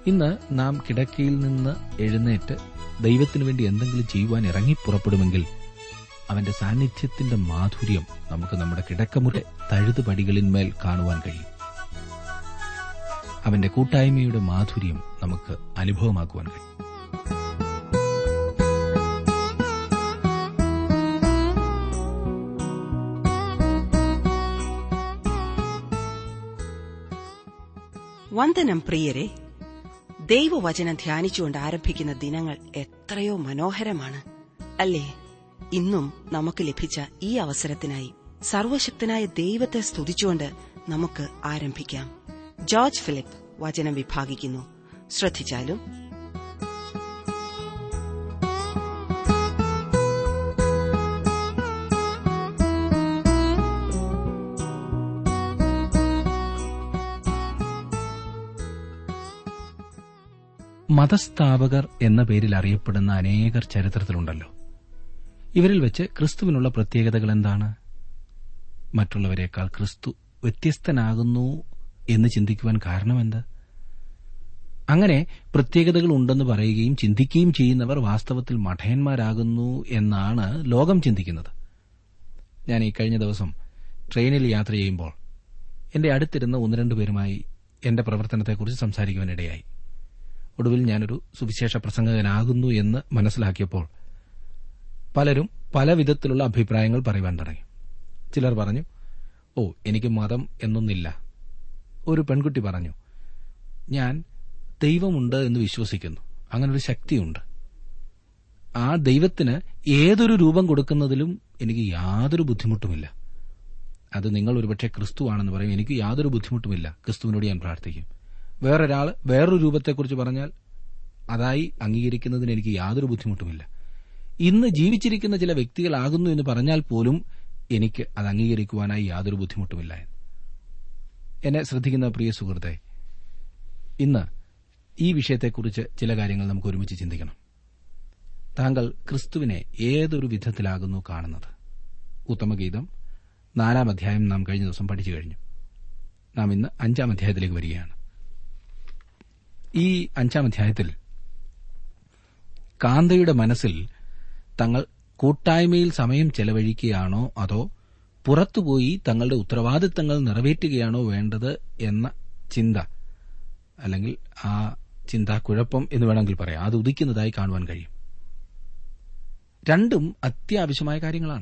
ഇന്ന് നാം കിടക്കയിൽ നിന്ന് എഴുന്നേറ്റ് ദൈവത്തിനു വേണ്ടി എന്തെങ്കിലും ചെയ്യുവാൻ ഇറങ്ങി പുറപ്പെടുമെങ്കിൽ അവന്റെ സാന്നിധ്യത്തിന്റെ മാധുര്യം നമുക്ക് നമ്മുടെ കിടക്കമുറി തഴുതുപടികളിന്മേൽ കാണുവാൻ കഴിയും അവന്റെ കൂട്ടായ്മയുടെ മാധുര്യം നമുക്ക് അനുഭവമാക്കുവാൻ കഴിയും വന്ദനം പ്രിയരെ ദൈവവചനം ധ്യാനിച്ചുകൊണ്ട് ആരംഭിക്കുന്ന ദിനങ്ങൾ എത്രയോ മനോഹരമാണ് അല്ലേ ഇന്നും നമുക്ക് ലഭിച്ച ഈ അവസരത്തിനായി സർവശക്തനായ ദൈവത്തെ സ്തുതിച്ചുകൊണ്ട് നമുക്ക് ആരംഭിക്കാം ജോർജ് ഫിലിപ്പ് വചനം വിഭാഗിക്കുന്നു ശ്രദ്ധിച്ചാലും മതസ്ഥാപകർ എന്ന പേരിൽ അറിയപ്പെടുന്ന അനേകർ ചരിത്രത്തിലുണ്ടല്ലോ ഇവരിൽ വെച്ച് ക്രിസ്തുവിനുള്ള പ്രത്യേകതകൾ എന്താണ് മറ്റുള്ളവരെക്കാൾ ക്രിസ്തു വ്യത്യസ്തനാകുന്നു എന്ന് ചിന്തിക്കുവാൻ കാരണമെന്ത് അങ്ങനെ പ്രത്യേകതകൾ ഉണ്ടെന്ന് പറയുകയും ചിന്തിക്കുകയും ചെയ്യുന്നവർ വാസ്തവത്തിൽ മഠയന്മാരാകുന്നു എന്നാണ് ലോകം ചിന്തിക്കുന്നത് ഞാൻ ഈ കഴിഞ്ഞ ദിവസം ട്രെയിനിൽ യാത്ര ചെയ്യുമ്പോൾ എന്റെ അടുത്തിരുന്ന ഒന്ന് രണ്ട് പേരുമായി എന്റെ പ്രവർത്തനത്തെക്കുറിച്ച് സംസാരിക്കുവാനിടയായി ഒടുവിൽ ഞാനൊരു സുവിശേഷ പ്രസംഗകനാകുന്നു എന്ന് മനസ്സിലാക്കിയപ്പോൾ പലരും പല വിധത്തിലുള്ള അഭിപ്രായങ്ങൾ പറയുവാൻ തുടങ്ങി ചിലർ പറഞ്ഞു ഓ എനിക്ക് മതം എന്നൊന്നില്ല ഒരു പെൺകുട്ടി പറഞ്ഞു ഞാൻ ദൈവമുണ്ട് എന്ന് വിശ്വസിക്കുന്നു അങ്ങനൊരു ശക്തിയുണ്ട് ആ ദൈവത്തിന് ഏതൊരു രൂപം കൊടുക്കുന്നതിലും എനിക്ക് യാതൊരു ബുദ്ധിമുട്ടുമില്ല അത് നിങ്ങൾ ഒരുപക്ഷെ ക്രിസ്തുവാണെന്ന് പറയും എനിക്ക് യാതൊരു ബുദ്ധിമുട്ടുമില്ല ക്രിസ്തുവിനോട് ഞാൻ പ്രാർത്ഥിക്കും വേറൊരാൾ വേറൊരു രൂപത്തെക്കുറിച്ച് പറഞ്ഞാൽ അതായി അംഗീകരിക്കുന്നതിന് എനിക്ക് യാതൊരു ബുദ്ധിമുട്ടുമില്ല ഇന്ന് ജീവിച്ചിരിക്കുന്ന ചില വ്യക്തികളാകുന്നു എന്ന് പറഞ്ഞാൽ പോലും എനിക്ക് അത് അംഗീകരിക്കുവാനായി യാതൊരു ബുദ്ധിമുട്ടുമില്ല എന്നെ ശ്രദ്ധിക്കുന്ന പ്രിയ സുഹൃത്തെ ഇന്ന് ഈ വിഷയത്തെക്കുറിച്ച് ചില കാര്യങ്ങൾ നമുക്ക് ഒരുമിച്ച് ചിന്തിക്കണം താങ്കൾ ക്രിസ്തുവിനെ ഏതൊരു വിധത്തിലാകുന്നു കാണുന്നത് ഉത്തമഗീതം നാലാം അധ്യായം നാം കഴിഞ്ഞ ദിവസം പഠിച്ചു കഴിഞ്ഞു നാം ഇന്ന് അഞ്ചാം അധ്യായത്തിലേക്ക് വരികയാണ് ഈ അഞ്ചാം അധ്യായത്തിൽ കാന്തയുടെ മനസ്സിൽ തങ്ങൾ കൂട്ടായ്മയിൽ സമയം ചെലവഴിക്കുകയാണോ അതോ പുറത്തുപോയി തങ്ങളുടെ ഉത്തരവാദിത്തങ്ങൾ നിറവേറ്റുകയാണോ വേണ്ടത് എന്ന ചിന്ത അല്ലെങ്കിൽ ആ ചിന്താക്കുഴപ്പം എന്ന് വേണമെങ്കിൽ പറയാം അത് ഉദിക്കുന്നതായി കാണുവാൻ കഴിയും രണ്ടും അത്യാവശ്യമായ കാര്യങ്ങളാണ്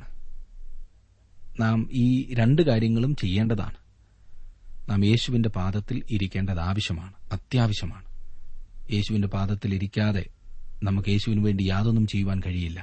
നാം ഈ രണ്ട് കാര്യങ്ങളും ചെയ്യേണ്ടതാണ് നാം യേശുവിന്റെ പാദത്തിൽ ഇരിക്കേണ്ടത് ആവശ്യമാണ് അത്യാവശ്യമാണ് യേശുവിന്റെ പാദത്തിൽ ഇരിക്കാതെ നമുക്ക് യേശുവിന് വേണ്ടി യാതൊന്നും ചെയ്യുവാൻ കഴിയില്ല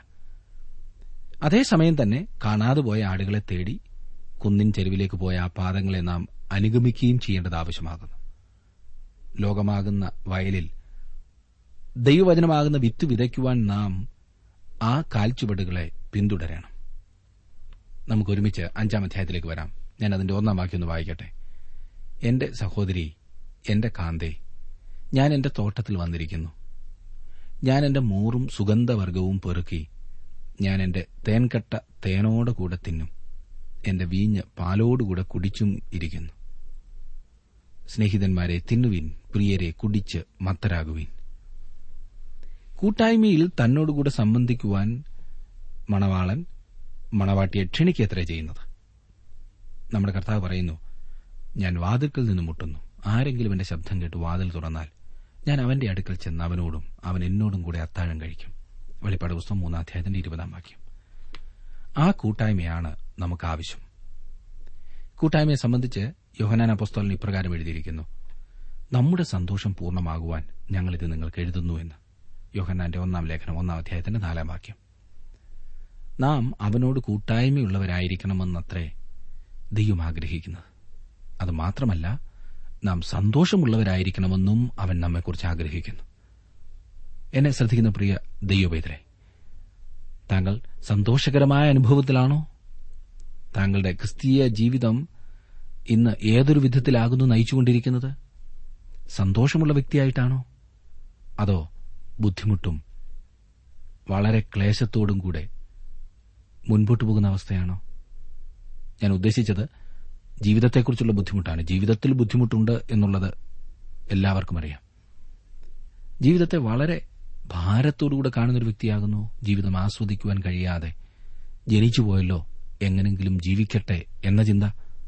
അതേസമയം തന്നെ കാണാതെ പോയ ആടുകളെ തേടി കുന്നിൻ ചെരുവിലേക്ക് പോയ ആ പാദങ്ങളെ നാം അനുഗമിക്കുകയും ചെയ്യേണ്ടത് ആവശ്യമാകുന്നു ലോകമാകുന്ന വയലിൽ ദൈവവചനമാകുന്ന വിത്ത് വിതയ്ക്കുവാൻ നാം ആ കാൽച്ചുവടുകളെ പിന്തുടരണം നമുക്ക് ഒരുമിച്ച് അഞ്ചാം അധ്യായത്തിലേക്ക് വരാം ഞാൻ അതിന്റെ ഒന്നാം വാക്യം ഒന്ന് വായിക്കട്ടെ എന്റെ സഹോദരി എന്റെ കാന്തേ ഞാൻ എന്റെ തോട്ടത്തിൽ വന്നിരിക്കുന്നു ഞാൻ എന്റെ മൂറും സുഗന്ധവർഗവും പെറുക്കി ഞാൻ എന്റെ തേൻകട്ട തേനോട് കൂടെ തിന്നും എന്റെ വീഞ്ഞ് പാലോടുകൂടെ കുടിച്ചും ഇരിക്കുന്നു സ്നേഹിതന്മാരെ തിന്നുവിൻ പ്രിയരെ കുടിച്ച് മത്തരാകുവിൻ കൂട്ടായ്മയിൽ തന്നോടുകൂടെ സംബന്ധിക്കുവാൻ മണവാളൻ മണവാട്ടിയെ ക്ഷണിക്കത്ര ചെയ്യുന്നത് നമ്മുടെ കർത്താവ് പറയുന്നു ഞാൻ വാതിൽക്കൽ നിന്ന് മുട്ടുന്നു ആരെങ്കിലും എന്റെ ശബ്ദം കേട്ട് വാതിൽ തുറന്നാൽ ഞാൻ അവന്റെ അടുക്കൽ ചെന്ന് അവനോടും അവൻ എന്നോടും കൂടെ അത്താഴം കഴിക്കും വെളിപ്പാട് പുസ്തകം മൂന്നാം അധ്യായത്തിന്റെ ഇരുപതാം വാക്യം ആ കൂട്ടായ്മയാണ് നമുക്ക് ആവശ്യം കൂട്ടായ്മയെ സംബന്ധിച്ച് യോഹനാൻ അപ്പോസ്തോലൻ ഇപ്രകാരം എഴുതിയിരിക്കുന്നു നമ്മുടെ സന്തോഷം പൂർണ്ണമാകുവാൻ ഞങ്ങളിത് നിങ്ങൾക്ക് എഴുതുന്നു എന്ന് യോഹന്നാന്റെ ഒന്നാം ലേഖനം ഒന്നാം അധ്യായത്തിന്റെ നാലാം വാക്യം നാം അവനോട് കൂട്ടായ്മയുള്ളവരായിരിക്കണമെന്നത്രേ ദൈവം ആഗ്രഹിക്കുന്നത് അത് മാത്രമല്ല നാം സന്തോഷമുള്ളവരായിരിക്കണമെന്നും അവൻ നമ്മെക്കുറിച്ച് ആഗ്രഹിക്കുന്നു എന്നെ ശ്രദ്ധിക്കുന്ന പ്രിയ ദൈവപൈതരെ താങ്കൾ സന്തോഷകരമായ അനുഭവത്തിലാണോ താങ്കളുടെ ക്രിസ്തീയ ജീവിതം ഇന്ന് ഏതൊരു വിധത്തിലാകുന്നു നയിച്ചുകൊണ്ടിരിക്കുന്നത് സന്തോഷമുള്ള വ്യക്തിയായിട്ടാണോ അതോ ബുദ്ധിമുട്ടും വളരെ ക്ലേശത്തോടും കൂടെ മുൻപോട്ടു പോകുന്ന അവസ്ഥയാണോ ഞാൻ ഉദ്ദേശിച്ചത് ജീവിതത്തെക്കുറിച്ചുള്ള ബുദ്ധിമുട്ടാണ് ജീവിതത്തിൽ ബുദ്ധിമുട്ടുണ്ട് എന്നുള്ളത് എല്ലാവർക്കും അറിയാം ജീവിതത്തെ വളരെ ഭാരത്തോടുകൂടെ കാണുന്നൊരു വ്യക്തിയാകുന്നു ജീവിതം ആസ്വദിക്കുവാൻ കഴിയാതെ ജനിച്ചുപോയല്ലോ എങ്ങനെങ്കിലും ജീവിക്കട്ടെ എന്ന ചിന്ത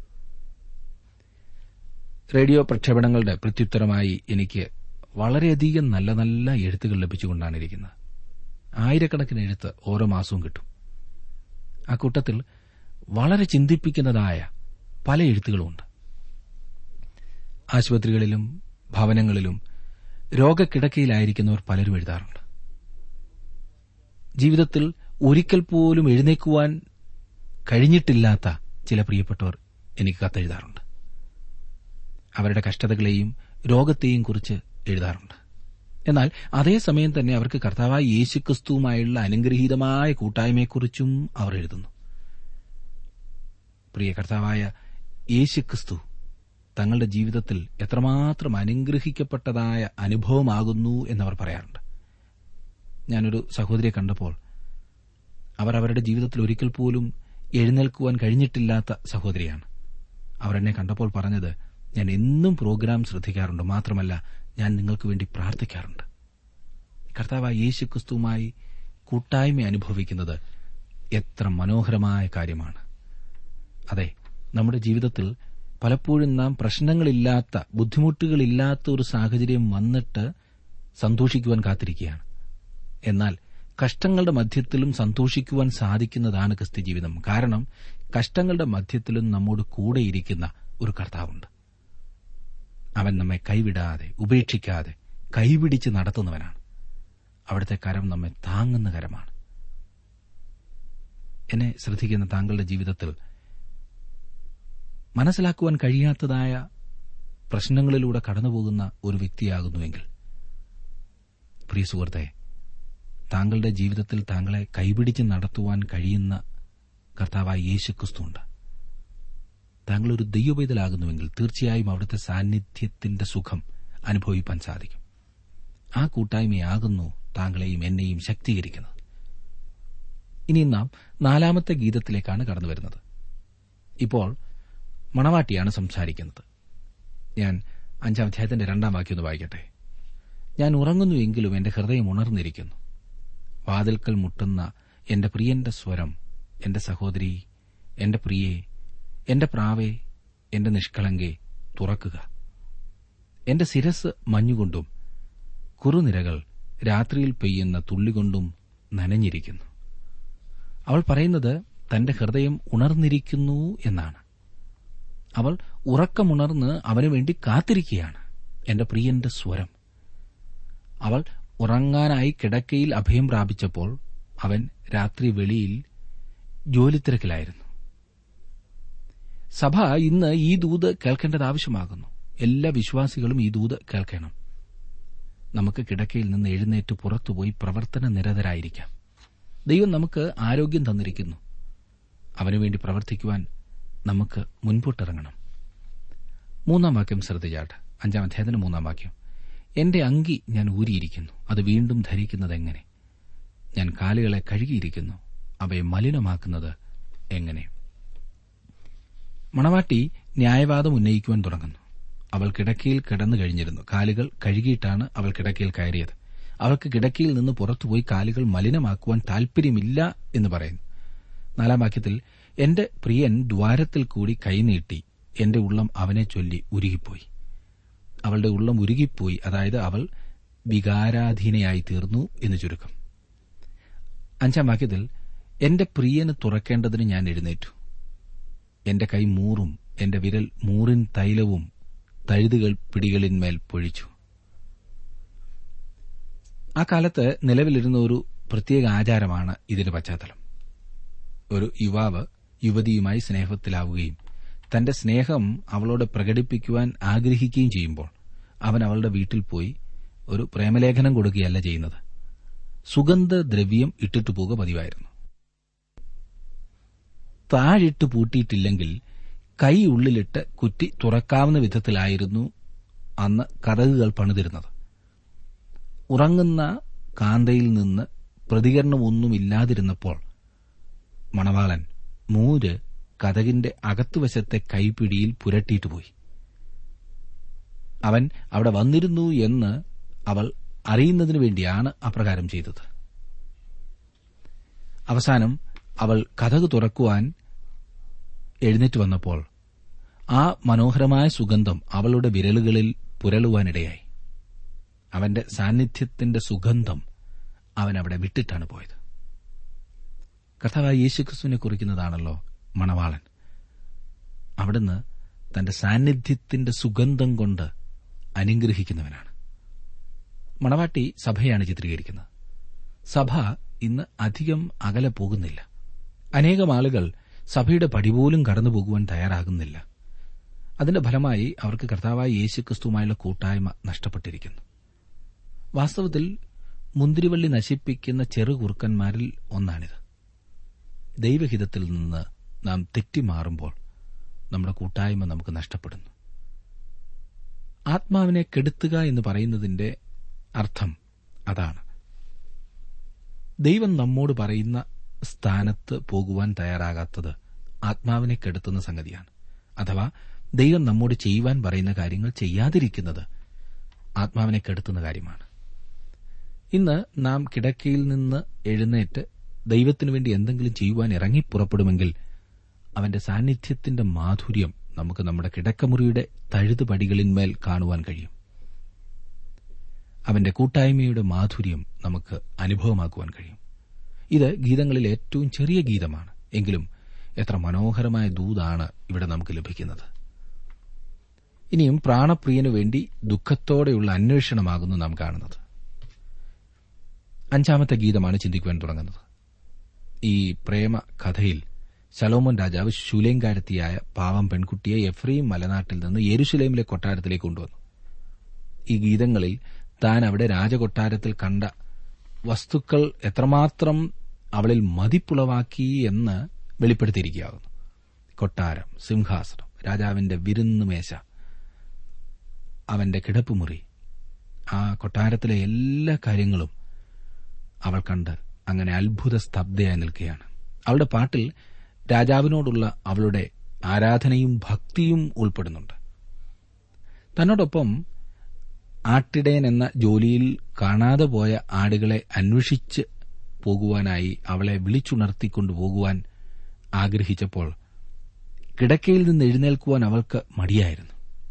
റേഡിയോ പ്രക്ഷേപണങ്ങളുടെ പ്രത്യുത്തരമായി എനിക്ക് വളരെയധികം നല്ല നല്ല എഴുത്തുകൾ ലഭിച്ചുകൊണ്ടാണ് ഇരിക്കുന്നത് ആയിരക്കണക്കിന് എഴുത്ത് ഓരോ മാസവും കിട്ടും ആ കൂട്ടത്തിൽ വളരെ ചിന്തിപ്പിക്കുന്നതായ പല എഴുത്തുകളുമുണ്ട് ആശുപത്രികളിലും ഭവനങ്ങളിലും രോഗക്കിടക്കയിലായിരിക്കുന്നവർ പലരും എഴുതാറുണ്ട് ജീവിതത്തിൽ ഒരിക്കൽ പോലും എഴുന്നേക്കുവാൻ കഴിഞ്ഞിട്ടില്ലാത്ത ചില പ്രിയപ്പെട്ടവർ എനിക്ക് കത്തെഴുതാറുണ്ട് അവരുടെ കഷ്ടതകളെയും രോഗത്തെയും കുറിച്ച് എഴുതാറുണ്ട് എന്നാൽ അതേസമയം തന്നെ അവർക്ക് കർത്താവായ യേശുക്രിസ്തുവുമായുള്ള അനുഗ്രഹീതമായ കൂട്ടായ്മയെക്കുറിച്ചും അവർ എഴുതുന്നു പ്രിയ കർത്താവായ യേശുക്രിസ്തു തങ്ങളുടെ ജീവിതത്തിൽ എത്രമാത്രം അനുഗ്രഹിക്കപ്പെട്ടതായ അനുഭവമാകുന്നു എന്നവർ പറയാറുണ്ട് ഞാനൊരു സഹോദരിയെ കണ്ടപ്പോൾ അവർ അവരുടെ ജീവിതത്തിൽ ഒരിക്കൽ പോലും എഴുന്നേൽക്കുവാൻ കഴിഞ്ഞിട്ടില്ലാത്ത സഹോദരിയാണ് അവർ എന്നെ കണ്ടപ്പോൾ പറഞ്ഞത് ഞാൻ എന്നും പ്രോഗ്രാം ശ്രദ്ധിക്കാറുണ്ട് മാത്രമല്ല ഞാൻ നിങ്ങൾക്ക് വേണ്ടി പ്രാർത്ഥിക്കാറുണ്ട് കർത്താവായ യേശു ക്രിസ്തുവുമായി കൂട്ടായ്മ അനുഭവിക്കുന്നത് എത്ര മനോഹരമായ കാര്യമാണ് അതെ നമ്മുടെ ജീവിതത്തിൽ പലപ്പോഴും നാം പ്രശ്നങ്ങളില്ലാത്ത ബുദ്ധിമുട്ടുകളില്ലാത്ത ഒരു സാഹചര്യം വന്നിട്ട് സന്തോഷിക്കുവാൻ കാത്തിരിക്കുകയാണ് എന്നാൽ കഷ്ടങ്ങളുടെ മധ്യത്തിലും സന്തോഷിക്കുവാൻ സാധിക്കുന്നതാണ് ക്രിസ്ത്യ ജീവിതം കാരണം കഷ്ടങ്ങളുടെ മധ്യത്തിലും നമ്മോട് കൂടെയിരിക്കുന്ന ഒരു കർത്താവുണ്ട് അവൻ നമ്മെ കൈവിടാതെ ഉപേക്ഷിക്കാതെ കൈപിടിച്ച് നടത്തുന്നവനാണ് അവിടുത്തെ കരം നമ്മെ താങ്ങുന്ന കരമാണ് എന്നെ ശ്രദ്ധിക്കുന്ന താങ്കളുടെ ജീവിതത്തിൽ മനസ്സിലാക്കുവാൻ കഴിയാത്തതായ പ്രശ്നങ്ങളിലൂടെ കടന്നുപോകുന്ന ഒരു വ്യക്തിയാകുന്നുവെങ്കിൽ പ്രിയ സുഹൃത്തെ താങ്കളുടെ ജീവിതത്തിൽ താങ്കളെ കൈപിടിച്ച് നടത്തുവാൻ കഴിയുന്ന കർത്താവായ യേശുക്രിസ്തുണ്ട് താങ്കൾ ഒരു ദൈവപൈതലാകുന്നുവെങ്കിൽ തീർച്ചയായും അവിടുത്തെ സാന്നിധ്യത്തിന്റെ സുഖം അനുഭവിപ്പാൻ സാധിക്കും ആ കൂട്ടായ്മയാകുന്നു താങ്കളെയും എന്നെയും ശക്തീകരിക്കുന്നത് ഇനി നാം നാലാമത്തെ ഗീതത്തിലേക്കാണ് കടന്നുവരുന്നത് ഇപ്പോൾ മണവാട്ടിയാണ് സംസാരിക്കുന്നത് ഞാൻ അഞ്ചാം അധ്യായത്തിന്റെ രണ്ടാം വാക്യം ഒന്ന് വായിക്കട്ടെ ഞാൻ ഉറങ്ങുന്നുവെങ്കിലും എന്റെ ഹൃദയം ഉണർന്നിരിക്കുന്നു വാതിൽക്കൽ മുട്ടുന്ന എന്റെ പ്രിയന്റെ സ്വരം എന്റെ സഹോദരി എന്റെ പ്രിയേ എന്റെ പ്രാവേ എന്റെ നിഷ്കളങ്കെ തുറക്കുക എന്റെ ശിരസ് മഞ്ഞുകൊണ്ടും കുറുനിരകൾ രാത്രിയിൽ പെയ്യുന്ന തുള്ളികൊണ്ടും നനഞ്ഞിരിക്കുന്നു അവൾ പറയുന്നത് തന്റെ ഹൃദയം ഉണർന്നിരിക്കുന്നു എന്നാണ് അവൾ ഉറക്കമുണർന്ന് അവനു വേണ്ടി കാത്തിരിക്കുകയാണ് എന്റെ പ്രിയന്റെ സ്വരം അവൾ ഉറങ്ങാനായി കിടക്കയിൽ അഭയം പ്രാപിച്ചപ്പോൾ അവൻ രാത്രി വെളിയിൽ ജോലിത്തിരക്കിലായിരുന്നു സഭ ഇന്ന് ഈ ദൂത് കേൾക്കേണ്ടത് ആവശ്യമാകുന്നു എല്ലാ വിശ്വാസികളും ഈ ദൂത് കേൾക്കണം നമുക്ക് കിടക്കയിൽ നിന്ന് എഴുന്നേറ്റ് പുറത്തുപോയി പ്രവർത്തന നിരതരായിരിക്കാം ദൈവം നമുക്ക് ആരോഗ്യം തന്നിരിക്കുന്നു അവനുവേണ്ടി പ്രവർത്തിക്കുവാൻ നമുക്ക് മുൻപോട്ടിറങ്ങണം മൂന്നാം വാക്യം ശ്രദ്ധിച്ചാട്ട് അഞ്ചാം അധ്യായത്തിന് മൂന്നാം വാക്യം എന്റെ അങ്കി ഞാൻ ഊരിയിരിക്കുന്നു അത് വീണ്ടും ധരിക്കുന്നത് എങ്ങനെ ഞാൻ കാലുകളെ കഴുകിയിരിക്കുന്നു അവയെ മലിനമാക്കുന്നത് എങ്ങനെ മണവാട്ടി ന്യായവാദം ഉന്നയിക്കുവാൻ തുടങ്ങുന്നു അവൾ കിടക്കയിൽ കിടന്നു കഴിഞ്ഞിരുന്നു കാലുകൾ കഴുകിയിട്ടാണ് അവൾ കിടക്കയിൽ കയറിയത് അവൾക്ക് കിടക്കയിൽ നിന്ന് പുറത്തുപോയി കാലുകൾ മലിനമാക്കുവാൻ താൽപര്യമില്ല എന്ന് പറയുന്നു നാലാം വാക്യത്തിൽ എന്റെ പ്രിയൻ ദ്വാരത്തിൽ കൂടി കൈനീട്ടി എന്റെ ഉള്ളം അവനെ ചൊല്ലി ഉരുകിപ്പോയി അവളുടെ ഉള്ളം ഉരുകിപ്പോയി അതായത് അവൾ വികാരാധീനയായി തീർന്നു എന്ന് ചുരുക്കം അഞ്ചാം വാക്യത്തിൽ എന്റെ പ്രിയന് തുറക്കേണ്ടതിന് ഞാൻ എഴുന്നേറ്റു എന്റെ കൈ മൂറും എന്റെ വിരൽ മൂറിൻ തൈലവും തഴുതുകൾ പിടികളിന്മേൽ പൊഴിച്ചു ആ കാലത്ത് നിലവിലിരുന്ന ഒരു പ്രത്യേക ആചാരമാണ് ഇതിന്റെ പശ്ചാത്തലം ഒരു യുവാവ് യുവതിയുമായി സ്നേഹത്തിലാവുകയും തന്റെ സ്നേഹം അവളോട് പ്രകടിപ്പിക്കുവാൻ ആഗ്രഹിക്കുകയും ചെയ്യുമ്പോൾ അവൻ അവളുടെ വീട്ടിൽ പോയി ഒരു പ്രേമലേഖനം കൊടുക്കുകയല്ല ചെയ്യുന്നത് സുഗന്ധദ്രവ്യം ഇട്ടിട്ടു പോകുക പതിവായിരുന്നു താഴിട്ട് പൂട്ടിയിട്ടില്ലെങ്കിൽ കൈ ഉള്ളിലിട്ട് കുറ്റി തുറക്കാവുന്ന വിധത്തിലായിരുന്നു അന്ന് കഥകുകൾ പണിതിരുന്നത് ഉറങ്ങുന്ന കാന്തയിൽ നിന്ന് പ്രതികരണമൊന്നുമില്ലാതിരുന്നപ്പോൾ മണവാളൻ മൂര് കഥകിന്റെ അകത്തുവശത്തെ കൈപ്പിടിയിൽ പുരട്ടിയിട്ട് പോയി അവൻ അവിടെ വന്നിരുന്നു എന്ന് അവൾ അറിയുന്നതിനു വേണ്ടിയാണ് അപ്രകാരം ചെയ്തത് അവസാനം അവൾ കഥക് തുറക്കുവാൻ എഴുന്നേറ്റ് വന്നപ്പോൾ ആ മനോഹരമായ സുഗന്ധം അവളുടെ വിരലുകളിൽ പുരളുവാനിടയായി അവന്റെ സാന്നിധ്യത്തിന്റെ സുഗന്ധം അവൻ അവിടെ വിട്ടിട്ടാണ് പോയത് കർത്താവായ യേശുക്രിസ്തുവിനെ കുറിക്കുന്നതാണല്ലോ മണവാളൻ അവിടുന്ന് തന്റെ സാന്നിധ്യത്തിന്റെ സുഗന്ധം കൊണ്ട് അനുഗ്രഹിക്കുന്നവനാണ് മണവാട്ടി സഭയാണ് ചിത്രീകരിക്കുന്നത് സഭ ഇന്ന് അധികം അകലെ പോകുന്നില്ല അനേകം ആളുകൾ സഭയുടെ പടിപോലും കടന്നു പോകുവാൻ തയ്യാറാകുന്നില്ല അതിന്റെ ഫലമായി അവർക്ക് കർത്താവായ യേശുക്രിസ്തുവുമായുള്ള കൂട്ടായ്മ നഷ്ടപ്പെട്ടിരിക്കുന്നു വാസ്തവത്തിൽ മുന്തിരിവള്ളി നശിപ്പിക്കുന്ന ചെറുകുറുക്കന്മാരിൽ ഒന്നാണിത് ദൈവഹിതത്തിൽ നിന്ന് നാം തെറ്റിമാറുമ്പോൾ നമ്മുടെ കൂട്ടായ്മ നമുക്ക് നഷ്ടപ്പെടുന്നു ആത്മാവിനെ കെടുത്തുക എന്ന് പറയുന്നതിന്റെ അർത്ഥം അതാണ് ദൈവം നമ്മോട് പറയുന്ന സ്ഥാനത്ത് പോകുവാൻ തയ്യാറാകാത്തത് ആത്മാവിനെ കെടുത്തുന്ന സംഗതിയാണ് അഥവാ ദൈവം നമ്മോട് ചെയ്യുവാൻ പറയുന്ന കാര്യങ്ങൾ ചെയ്യാതിരിക്കുന്നത് ആത്മാവിനെ കെടുത്തുന്ന കാര്യമാണ് ഇന്ന് നാം കിടക്കയിൽ നിന്ന് എഴുന്നേറ്റ് ദൈവത്തിനു വേണ്ടി എന്തെങ്കിലും ചെയ്യുവാൻ ഇറങ്ങി പുറപ്പെടുമെങ്കിൽ അവന്റെ സാന്നിധ്യത്തിന്റെ മാധുര്യം നമുക്ക് നമ്മുടെ കിടക്കമുറിയുടെ തഴുതുപടികളിന്മേൽ കാണുവാൻ കഴിയും അവന്റെ കൂട്ടായ്മയുടെ മാധുര്യം നമുക്ക് അനുഭവമാക്കുവാൻ കഴിയും ഇത് ഗീതങ്ങളിൽ ഏറ്റവും ചെറിയ ഗീതമാണ് എങ്കിലും എത്ര മനോഹരമായ ദൂതാണ് ഇവിടെ നമുക്ക് ലഭിക്കുന്നത് ഇനിയും പ്രാണപ്രിയനു വേണ്ടി ദുഃഖത്തോടെയുള്ള അന്വേഷണമാകുന്നു നാം കാണുന്നത് അഞ്ചാമത്തെ ഗീതമാണ് ചിന്തിക്കുവാൻ തുടങ്ങുന്നത് ഈ പ്രേമ കഥയിൽ ശലോമോൻ രാജാവ് ശൂലേങ്കാരത്തിയായ പാവം പെൺകുട്ടിയെ എഫ്രീം മലനാട്ടിൽ നിന്ന് യെരുശലേമിലെ കൊട്ടാരത്തിലേക്ക് കൊണ്ടുവന്നു ഈ ഗീതങ്ങളിൽ താൻ അവിടെ രാജകൊട്ടാരത്തിൽ കണ്ട വസ്തുക്കൾ എത്രമാത്രം അവളിൽ മതിപ്പുളവാക്കി എന്ന് വെളിപ്പെടുത്തിയിരിക്കുകയാകുന്നു കൊട്ടാരം സിംഹാസനം രാജാവിന്റെ വിരുന്നുമേശ അവന്റെ കിടപ്പുമുറി ആ കൊട്ടാരത്തിലെ എല്ലാ കാര്യങ്ങളും അവൾ കണ്ട് അങ്ങനെ അത്ഭുത സ്തബ്ധയായി നിൽക്കുകയാണ് അവളുടെ പാട്ടിൽ രാജാവിനോടുള്ള അവളുടെ ആരാധനയും ഭക്തിയും ഉൾപ്പെടുന്നുണ്ട് തന്നോടൊപ്പം ആട്ടിടയൻ എന്ന ജോലിയിൽ കാണാതെ പോയ ആടുകളെ അന്വേഷിച്ച് പോകുവാനായി അവളെ വിളിച്ചുണർത്തിക്കൊണ്ടു പോകുവാൻ ആഗ്രഹിച്ചപ്പോൾ കിടക്കയിൽ നിന്ന് എഴുന്നേൽക്കുവാൻ അവൾക്ക് മടിയായിരുന്നു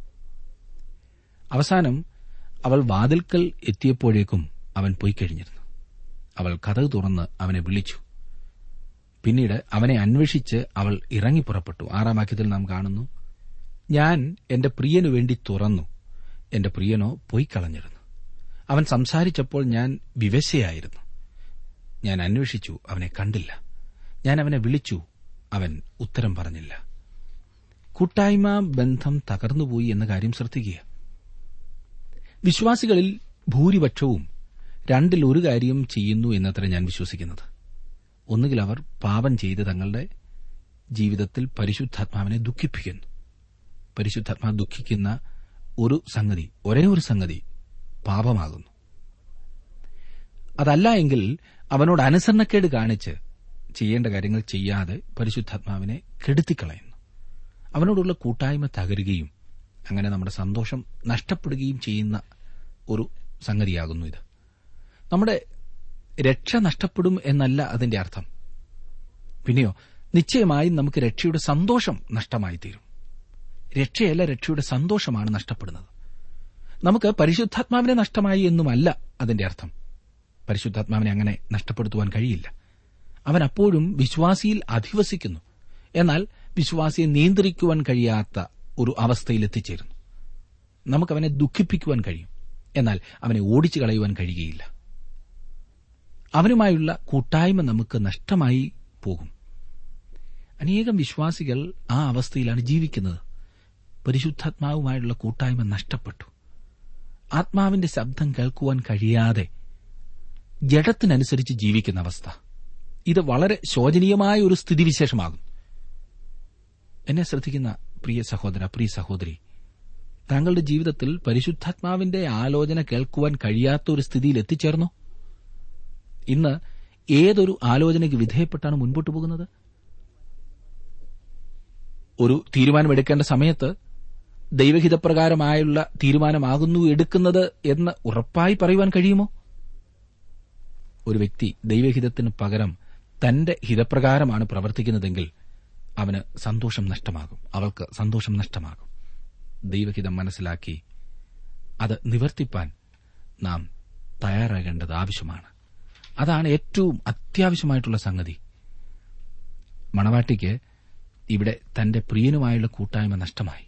അവസാനം അവൾ വാതിൽക്കൽ എത്തിയപ്പോഴേക്കും അവൻ പോയി കഴിഞ്ഞിരുന്നു അവൾ കഥക് തുറന്ന് അവനെ വിളിച്ചു പിന്നീട് അവനെ അന്വേഷിച്ച് അവൾ ഇറങ്ങി പുറപ്പെട്ടു ആറാം വാക്യത്തിൽ നാം കാണുന്നു ഞാൻ എന്റെ പ്രിയനു വേണ്ടി തുറന്നു എന്റെ പ്രിയനോ പോയി കളഞ്ഞിരുന്നു അവൻ സംസാരിച്ചപ്പോൾ ഞാൻ വിവശയായിരുന്നു ഞാൻ അന്വേഷിച്ചു അവനെ കണ്ടില്ല ഞാൻ അവനെ വിളിച്ചു അവൻ ഉത്തരം പറഞ്ഞില്ല കൂട്ടായ്മ ബന്ധം തകർന്നുപോയി എന്ന കാര്യം ശ്രദ്ധിക്കുക വിശ്വാസികളിൽ ഭൂരിപക്ഷവും രണ്ടിൽ ഒരു കാര്യം ചെയ്യുന്നു എന്നത്ര ഞാൻ വിശ്വസിക്കുന്നത് ഒന്നുകിൽ അവർ പാപം ചെയ്ത് തങ്ങളുടെ ജീവിതത്തിൽ പരിശുദ്ധാത്മാവിനെ ദുഃഖിപ്പിക്കുന്നു പരിശുദ്ധാത്മാവ് ദുഃഖിക്കുന്ന ഒരു സംഗതി ഒരേ ഒരു സംഗതി പാപമാകുന്നു അതല്ല എങ്കിൽ അവനോട് അനുസരണക്കേട് കാണിച്ച് ചെയ്യേണ്ട കാര്യങ്ങൾ ചെയ്യാതെ പരിശുദ്ധാത്മാവിനെ കെടുത്തിക്കളയുന്നു അവനോടുള്ള കൂട്ടായ്മ തകരുകയും അങ്ങനെ നമ്മുടെ സന്തോഷം നഷ്ടപ്പെടുകയും ചെയ്യുന്ന ഒരു സംഗതിയാകുന്നു ഇത് നമ്മുടെ രക്ഷ നഷ്ടപ്പെടും എന്നല്ല അതിന്റെ അർത്ഥം പിന്നെയോ നിശ്ചയമായും നമുക്ക് രക്ഷയുടെ സന്തോഷം നഷ്ടമായി തീരും രക്ഷയല്ല രക്ഷയുടെ സന്തോഷമാണ് നഷ്ടപ്പെടുന്നത് നമുക്ക് പരിശുദ്ധാത്മാവിനെ നഷ്ടമായി എന്നുമല്ല അതിന്റെ അർത്ഥം പരിശുദ്ധാത്മാവിനെ അങ്ങനെ നഷ്ടപ്പെടുത്തുവാൻ കഴിയില്ല അവൻ അപ്പോഴും വിശ്വാസിയിൽ അധിവസിക്കുന്നു എന്നാൽ വിശ്വാസിയെ നിയന്ത്രിക്കുവാൻ കഴിയാത്ത ഒരു അവസ്ഥയിൽ എത്തിച്ചേരുന്നു നമുക്കവനെ ദുഃഖിപ്പിക്കുവാൻ കഴിയും എന്നാൽ അവനെ ഓടിച്ചു കളയുവാൻ കഴിയുകയില്ല അവനുമായുള്ള കൂട്ടായ്മ നമുക്ക് നഷ്ടമായി പോകും അനേകം വിശ്വാസികൾ ആ അവസ്ഥയിലാണ് ജീവിക്കുന്നത് പരിശുദ്ധാത്മാവുമായുള്ള കൂട്ടായ്മ നഷ്ടപ്പെട്ടു ആത്മാവിന്റെ ശബ്ദം കേൾക്കുവാൻ കഴിയാതെ ജഡത്തിനനുസരിച്ച് ജീവിക്കുന്ന അവസ്ഥ ഇത് വളരെ ശോചനീയമായ ഒരു സ്ഥിതിവിശേഷമാകും എന്നെ ശ്രദ്ധിക്കുന്ന പ്രിയ സഹോദര പ്രിയ സഹോദരി താങ്കളുടെ ജീവിതത്തിൽ പരിശുദ്ധാത്മാവിന്റെ ആലോചന കേൾക്കുവാൻ കഴിയാത്ത ഒരു സ്ഥിതിയിൽ എത്തിച്ചേർന്നോ ഇന്ന് ഏതൊരു ആലോചനയ്ക്ക് വിധേയപ്പെട്ടാണ് മുൻപോട്ട് പോകുന്നത് ഒരു തീരുമാനമെടുക്കേണ്ട സമയത്ത് ദൈവഹിതപ്രകാരമായുള്ള തീരുമാനമാകുന്നു എടുക്കുന്നത് എന്ന് ഉറപ്പായി പറയുവാൻ കഴിയുമോ ഒരു വ്യക്തി ദൈവഹിതത്തിന് പകരം തന്റെ ഹിതപ്രകാരമാണ് പ്രവർത്തിക്കുന്നതെങ്കിൽ അവന് സന്തോഷം നഷ്ടമാകും അവൾക്ക് സന്തോഷം നഷ്ടമാകും ദൈവഹിതം മനസ്സിലാക്കി അത് നിവർത്തിപ്പാൻ നാം തയ്യാറാകേണ്ടത് ആവശ്യമാണ് അതാണ് ഏറ്റവും അത്യാവശ്യമായിട്ടുള്ള സംഗതി മണവാട്ടിക്ക് ഇവിടെ തന്റെ പ്രിയനുമായുള്ള കൂട്ടായ്മ നഷ്ടമായി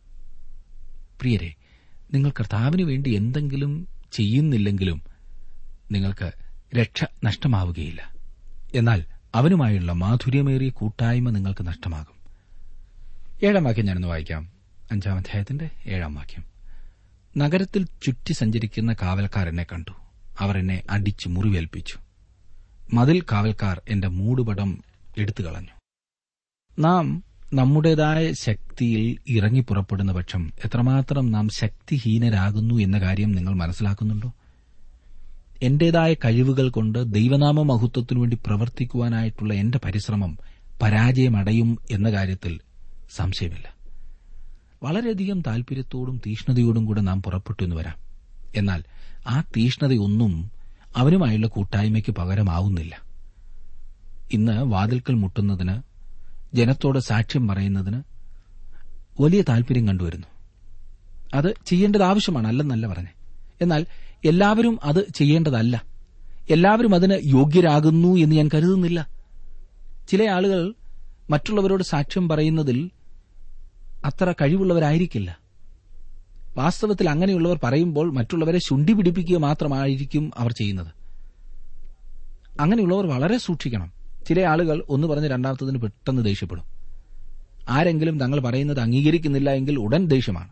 പ്രിയരെ നിങ്ങൾ കർത്താവിന് വേണ്ടി എന്തെങ്കിലും ചെയ്യുന്നില്ലെങ്കിലും നിങ്ങൾക്ക് രക്ഷ നഷ്ടമാവുകയില്ല എന്നാൽ അവനുമായുള്ള മാധുര്യമേറിയ കൂട്ടായ്മ നിങ്ങൾക്ക് നഷ്ടമാകും ഏഴാം വാക്യം ഞാനൊന്ന് വായിക്കാം അഞ്ചാം അധ്യായത്തിന്റെ ഏഴാം വാക്യം നഗരത്തിൽ ചുറ്റി സഞ്ചരിക്കുന്ന കാവൽക്കാർ എന്നെ കണ്ടു അവർ എന്നെ അടിച്ചു മുറിവേൽപ്പിച്ചു മതിൽ കാവൽക്കാർ എന്റെ മൂടുപടം എടുത്തു കളഞ്ഞു നാം നമ്മുടേതായ ശക്തിയിൽ ഇറങ്ങി പുറപ്പെടുന്ന പക്ഷം എത്രമാത്രം നാം ശക്തിഹീനരാകുന്നു എന്ന കാര്യം നിങ്ങൾ മനസ്സിലാക്കുന്നുണ്ടോ എന്റേതായ കഴിവുകൾ കൊണ്ട് ദൈവനാമ മഹത്വത്തിനു വേണ്ടി പ്രവർത്തിക്കുവാനായിട്ടുള്ള എന്റെ പരിശ്രമം പരാജയമടയും എന്ന കാര്യത്തിൽ സംശയമില്ല വളരെയധികം താൽപര്യത്തോടും തീഷ്ണതയോടും കൂടെ നാം പുറപ്പെട്ടു എന്ന് വരാം എന്നാൽ ആ തീഷ്ണതയൊന്നും അവനുമായുള്ള കൂട്ടായ്മയ്ക്ക് പകരമാവുന്നില്ല ഇന്ന് വാതിൽക്കൽ മുട്ടുന്നതിന് ജനത്തോട് സാക്ഷ്യം പറയുന്നതിന് വലിയ താൽപര്യം കണ്ടുവരുന്നു അത് ചെയ്യേണ്ടത് ആവശ്യമാണ് അല്ലെന്നല്ല പറഞ്ഞേ എന്നാൽ എല്ലാവരും അത് ചെയ്യേണ്ടതല്ല എല്ലാവരും അതിന് യോഗ്യരാകുന്നു എന്ന് ഞാൻ കരുതുന്നില്ല ചില ആളുകൾ മറ്റുള്ളവരോട് സാക്ഷ്യം പറയുന്നതിൽ അത്ര കഴിവുള്ളവരായിരിക്കില്ല വാസ്തവത്തിൽ അങ്ങനെയുള്ളവർ പറയുമ്പോൾ മറ്റുള്ളവരെ ശുണ്ടി പിടിപ്പിക്കുക മാത്രമായിരിക്കും അവർ ചെയ്യുന്നത് അങ്ങനെയുള്ളവർ വളരെ സൂക്ഷിക്കണം ചില ആളുകൾ ഒന്ന് പറഞ്ഞ് രണ്ടാമത്തതിന് പെട്ടെന്ന് ദേഷ്യപ്പെടും ആരെങ്കിലും തങ്ങൾ പറയുന്നത് അംഗീകരിക്കുന്നില്ല എങ്കിൽ ഉടൻ ദേഷ്യമാണ്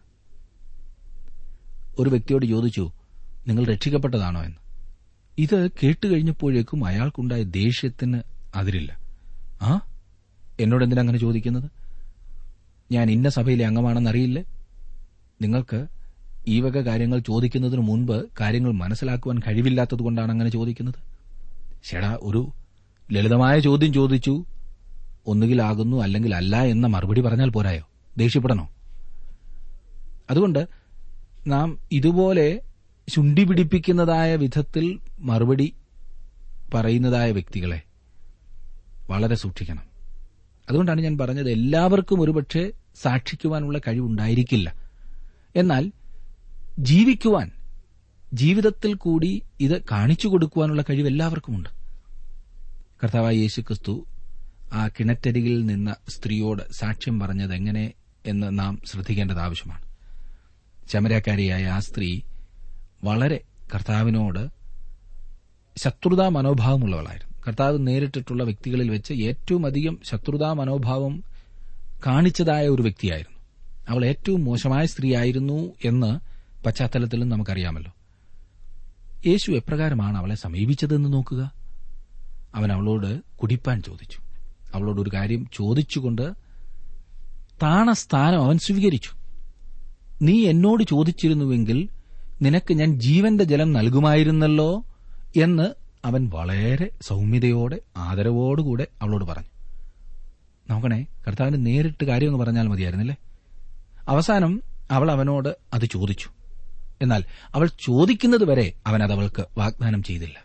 ഒരു വ്യക്തിയോട് ചോദിച്ചു നിങ്ങൾ രക്ഷിക്കപ്പെട്ടതാണോ എന്ന് ഇത് കേട്ടുകഴിഞ്ഞപ്പോഴേക്കും അയാൾക്കുണ്ടായ ദേഷ്യത്തിന് അതിരില്ല ആ എന്നോട് എന്തിനാ അങ്ങനെ ചോദിക്കുന്നത് ഞാൻ ഇന്ന സഭയിലെ അംഗമാണെന്നറിയില്ലേ നിങ്ങൾക്ക് ഈ വക കാര്യങ്ങൾ ചോദിക്കുന്നതിന് മുൻപ് കാര്യങ്ങൾ മനസ്സിലാക്കുവാൻ കഴിവില്ലാത്തതുകൊണ്ടാണ് അങ്ങനെ ചോദിക്കുന്നത് ചേടാ ഒരു ലളിതമായ ചോദ്യം ചോദിച്ചു ഒന്നുകിൽ ആകുന്നു അല്ലെങ്കിൽ അല്ല എന്ന മറുപടി പറഞ്ഞാൽ പോരായോ ദേഷ്യപ്പെടണോ അതുകൊണ്ട് നാം ഇതുപോലെ ചുണ്ടി പിടിപ്പിക്കുന്നതായ വിധത്തിൽ മറുപടി പറയുന്നതായ വ്യക്തികളെ വളരെ സൂക്ഷിക്കണം അതുകൊണ്ടാണ് ഞാൻ പറഞ്ഞത് എല്ലാവർക്കും ഒരുപക്ഷെ സാക്ഷിക്കുവാനുള്ള കഴിവുണ്ടായിരിക്കില്ല എന്നാൽ ജീവിക്കുവാൻ ജീവിതത്തിൽ കൂടി ഇത് കാണിച്ചു കൊടുക്കുവാനുള്ള കഴിവ് എല്ലാവർക്കുമുണ്ട് കർത്താവായ യേശു ക്രിസ്തു ആ കിണറ്റരികിൽ നിന്ന സ്ത്രീയോട് സാക്ഷ്യം പറഞ്ഞത് എങ്ങനെ എന്ന് നാം ശ്രദ്ധിക്കേണ്ടത് ആവശ്യമാണ് ശമരക്കാരിയായ ആ സ്ത്രീ വളരെ കർത്താവിനോട് ശത്രുതാ മനോഭാവമുള്ളവളായിരുന്നു കർത്താവ് നേരിട്ടിട്ടുള്ള വ്യക്തികളിൽ വെച്ച് ഏറ്റവും അധികം ശത്രുതാ മനോഭാവം കാണിച്ചതായ ഒരു വ്യക്തിയായിരുന്നു അവൾ ഏറ്റവും മോശമായ സ്ത്രീയായിരുന്നു എന്ന് പശ്ചാത്തലത്തിലും നമുക്കറിയാമല്ലോ യേശു എപ്രകാരമാണ് അവളെ സമീപിച്ചതെന്ന് നോക്കുക അവൻ അവളോട് കുടിപ്പാൻ ചോദിച്ചു അവളോട് ഒരു കാര്യം ചോദിച്ചുകൊണ്ട് താണ സ്ഥാനം അവൻ സ്വീകരിച്ചു നീ എന്നോട് ചോദിച്ചിരുന്നുവെങ്കിൽ നിനക്ക് ഞാൻ ജീവന്റെ ജലം നൽകുമായിരുന്നല്ലോ എന്ന് അവൻ വളരെ സൗമ്യതയോടെ ആദരവോടുകൂടെ അവളോട് പറഞ്ഞു നോക്കണേ കർത്താവിന് നേരിട്ട് കാര്യമെന്ന് പറഞ്ഞാൽ മതിയായിരുന്നില്ലേ അവസാനം അവൾ അവനോട് അത് ചോദിച്ചു എന്നാൽ അവൾ ചോദിക്കുന്നത് വരെ അവൻ അത് അവൾക്ക് വാഗ്ദാനം ചെയ്തില്ല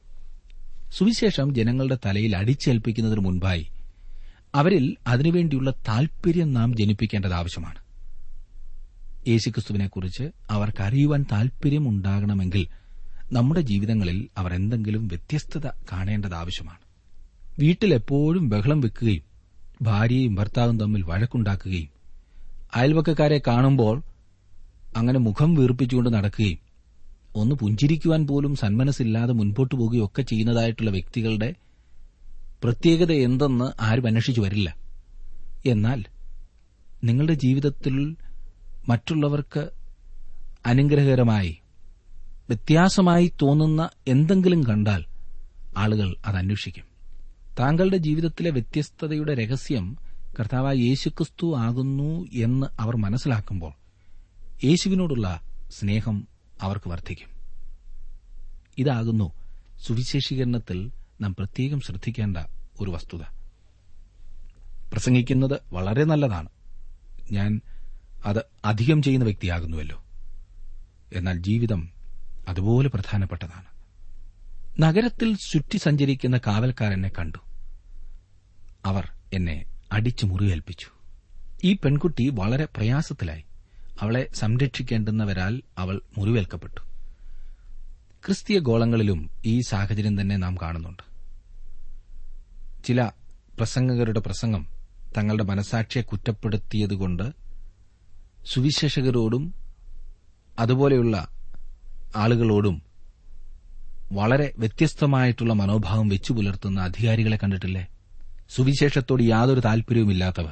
സുവിശേഷം ജനങ്ങളുടെ തലയിൽ അടിച്ചേൽപ്പിക്കുന്നതിന് മുൻപായി അവരിൽ അതിനുവേണ്ടിയുള്ള താൽപര്യം നാം ജനിപ്പിക്കേണ്ടത് ആവശ്യമാണ് യേശുക്രിസ്തുവിനെക്കുറിച്ച് അവർക്ക് അറിയുവാൻ താൽപര്യം ഉണ്ടാകണമെങ്കിൽ നമ്മുടെ ജീവിതങ്ങളിൽ അവർ എന്തെങ്കിലും വ്യത്യസ്തത കാണേണ്ടത് ആവശ്യമാണ് വീട്ടിൽ എപ്പോഴും ബഹളം വെക്കുകയും ഭാര്യയും ഭർത്താവും തമ്മിൽ വഴക്കുണ്ടാക്കുകയും അയൽവക്കക്കാരെ കാണുമ്പോൾ അങ്ങനെ മുഖം വീർപ്പിച്ചുകൊണ്ട് നടക്കുകയും ഒന്ന് പുഞ്ചിരിക്കുവാൻ പോലും സന്മനസ്സില്ലാതെ മുൻപോട്ട് പോവുകയൊക്കെ ചെയ്യുന്നതായിട്ടുള്ള വ്യക്തികളുടെ പ്രത്യേകത എന്തെന്ന് ആരും അന്വേഷിച്ചു വരില്ല എന്നാൽ നിങ്ങളുടെ ജീവിതത്തിൽ മറ്റുള്ളവർക്ക് അനുഗ്രഹകരമായി വ്യത്യാസമായി തോന്നുന്ന എന്തെങ്കിലും കണ്ടാൽ ആളുകൾ അത് അന്വേഷിക്കും താങ്കളുടെ ജീവിതത്തിലെ വ്യത്യസ്തതയുടെ രഹസ്യം കർത്താവായ യേശുക്രിസ്തു ആകുന്നു എന്ന് അവർ മനസ്സിലാക്കുമ്പോൾ യേശുവിനോടുള്ള സ്നേഹം അവർക്ക് വർദ്ധിക്കും ഇതാകുന്നു സുവിശേഷീകരണത്തിൽ നാം പ്രത്യേകം ശ്രദ്ധിക്കേണ്ട ഒരു വസ്തുത പ്രസംഗിക്കുന്നത് വളരെ നല്ലതാണ് ഞാൻ അത് അധികം ചെയ്യുന്ന വ്യക്തിയാകുന്നുവല്ലോ എന്നാൽ ജീവിതം അതുപോലെ പ്രധാനപ്പെട്ടതാണ് നഗരത്തിൽ ചുറ്റി സഞ്ചരിക്കുന്ന കാവൽക്കാരെന്നെ കണ്ടു അവർ എന്നെ അടിച്ചു മുറിവേൽപ്പിച്ചു ഈ പെൺകുട്ടി വളരെ പ്രയാസത്തിലായി അവളെ സംരക്ഷിക്കേണ്ടുന്നവരാൽ അവൾ മുറിവേൽക്കപ്പെട്ടു ക്രിസ്തീയ ഗോളങ്ങളിലും ഈ സാഹചര്യം തന്നെ നാം കാണുന്നുണ്ട് ചില പ്രസംഗകരുടെ പ്രസംഗം തങ്ങളുടെ മനസാക്ഷിയെ കുറ്റപ്പെടുത്തിയതുകൊണ്ട് സുവിശേഷകരോടും അതുപോലെയുള്ള ആളുകളോടും വളരെ വ്യത്യസ്തമായിട്ടുള്ള മനോഭാവം വെച്ചു പുലർത്തുന്ന അധികാരികളെ കണ്ടിട്ടില്ലേ സുവിശേഷത്തോട് യാതൊരു താൽപര്യവുമില്ലാത്തവർ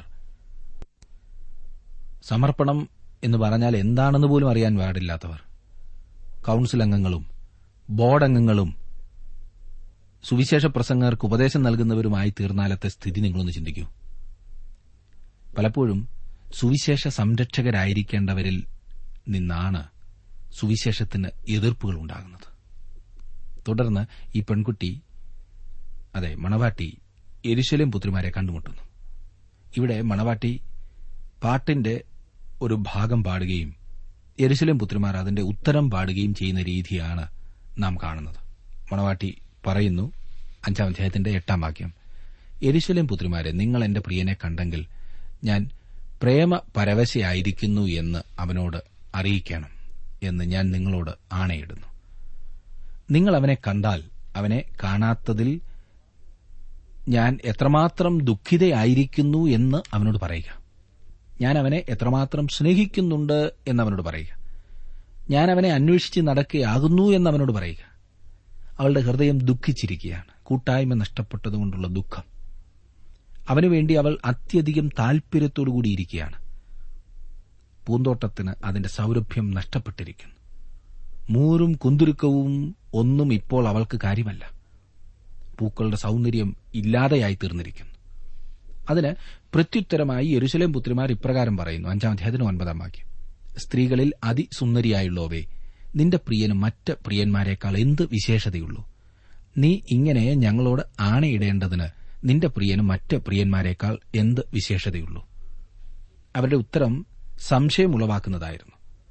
സമർപ്പണം എന്ന് പറഞ്ഞാൽ എന്താണെന്ന് പോലും അറിയാൻ പാടില്ലാത്തവർ കൌൺസിൽ അംഗങ്ങളും ബോർഡ് അംഗങ്ങളും സുവിശേഷ പ്രസംഗർക്ക് ഉപദേശം നൽകുന്നവരുമായി തീർന്നാലത്തെ സ്ഥിതി നിങ്ങളൊന്ന് ചിന്തിക്കൂ പലപ്പോഴും സുവിശേഷ സംരക്ഷകരായിരിക്കേണ്ടവരിൽ നിന്നാണ് സുവിശേഷത്തിന് എതിർപ്പുകൾ ഉണ്ടാകുന്നത് തുടർന്ന് ഈ പെൺകുട്ടി അതെ മണവാട്ടി എരിശലേം പുത്രിമാരെ കണ്ടുമുട്ടുന്നു ഇവിടെ മണവാട്ടി പാട്ടിന്റെ ഒരു ഭാഗം പാടുകയും എരിശലേം പുത്രിമാർ അതിന്റെ ഉത്തരം പാടുകയും ചെയ്യുന്ന രീതിയാണ് നാം കാണുന്നത് മണവാട്ടി പറയുന്നു അഞ്ചാം അധ്യായത്തിന്റെ എട്ടാം വാക്യം എരിശലേം പുത്രിമാരെ നിങ്ങൾ എന്റെ പ്രിയനെ കണ്ടെങ്കിൽ ഞാൻ പ്രേമ പരവശയായിരിക്കുന്നു എന്ന് അവനോട് അറിയിക്കണം എന്ന് ഞാൻ നിങ്ങളോട് ആണയിടുന്നു നിങ്ങൾ അവനെ കണ്ടാൽ അവനെ കാണാത്തതിൽ ഞാൻ എത്രമാത്രം ദുഃഖിതയായിരിക്കുന്നു എന്ന് അവനോട് പറയുക ഞാൻ അവനെ എത്രമാത്രം സ്നേഹിക്കുന്നുണ്ട് എന്ന് അവനോട് പറയുക ഞാൻ അവനെ അന്വേഷിച്ച് നടക്കുകയാകുന്നു എന്ന് അവനോട് പറയുക അവളുടെ ഹൃദയം ദുഃഖിച്ചിരിക്കുകയാണ് കൂട്ടായ്മ നഷ്ടപ്പെട്ടതുകൊണ്ടുള്ള ദുഃഖം അവനുവേണ്ടി അവൾ അത്യധികം താൽപര്യത്തോടുകൂടിയിരിക്കുകയാണ് പൂന്തോട്ടത്തിന് അതിന്റെ സൗരഭ്യം നഷ്ടപ്പെട്ടിരിക്കുന്നു മൂരും കുന്തുരുക്കവും ഒന്നും ഇപ്പോൾ അവൾക്ക് കാര്യമല്ല പൂക്കളുടെ സൗന്ദര്യം ഇല്ലാതെയായി തീർന്നിരിക്കുന്നു അതിന് പ്രത്യുത്തരമായി യെരുശലേം പുത്രിമാർ ഇപ്രകാരം പറയുന്നു അഞ്ചാം അധ്യായത്തിന് ഒൻപതാം വാക്യം സ്ത്രീകളിൽ അതിസുന്ദരിയായുള്ളവേ നിന്റെ പ്രിയന് മറ്റ് പ്രിയന്മാരെക്കാൾ എന്ത് വിശേഷതയുള്ളൂ നീ ഇങ്ങനെ ഞങ്ങളോട് ആണയിടേണ്ടതിന് നിന്റെ പ്രിയന് മറ്റ് പ്രിയന്മാരെക്കാൾ എന്ത് വിശേഷതയുള്ളൂ അവരുടെ ഉത്തരം സംശയമുളവാക്കുന്നതായിരുന്നു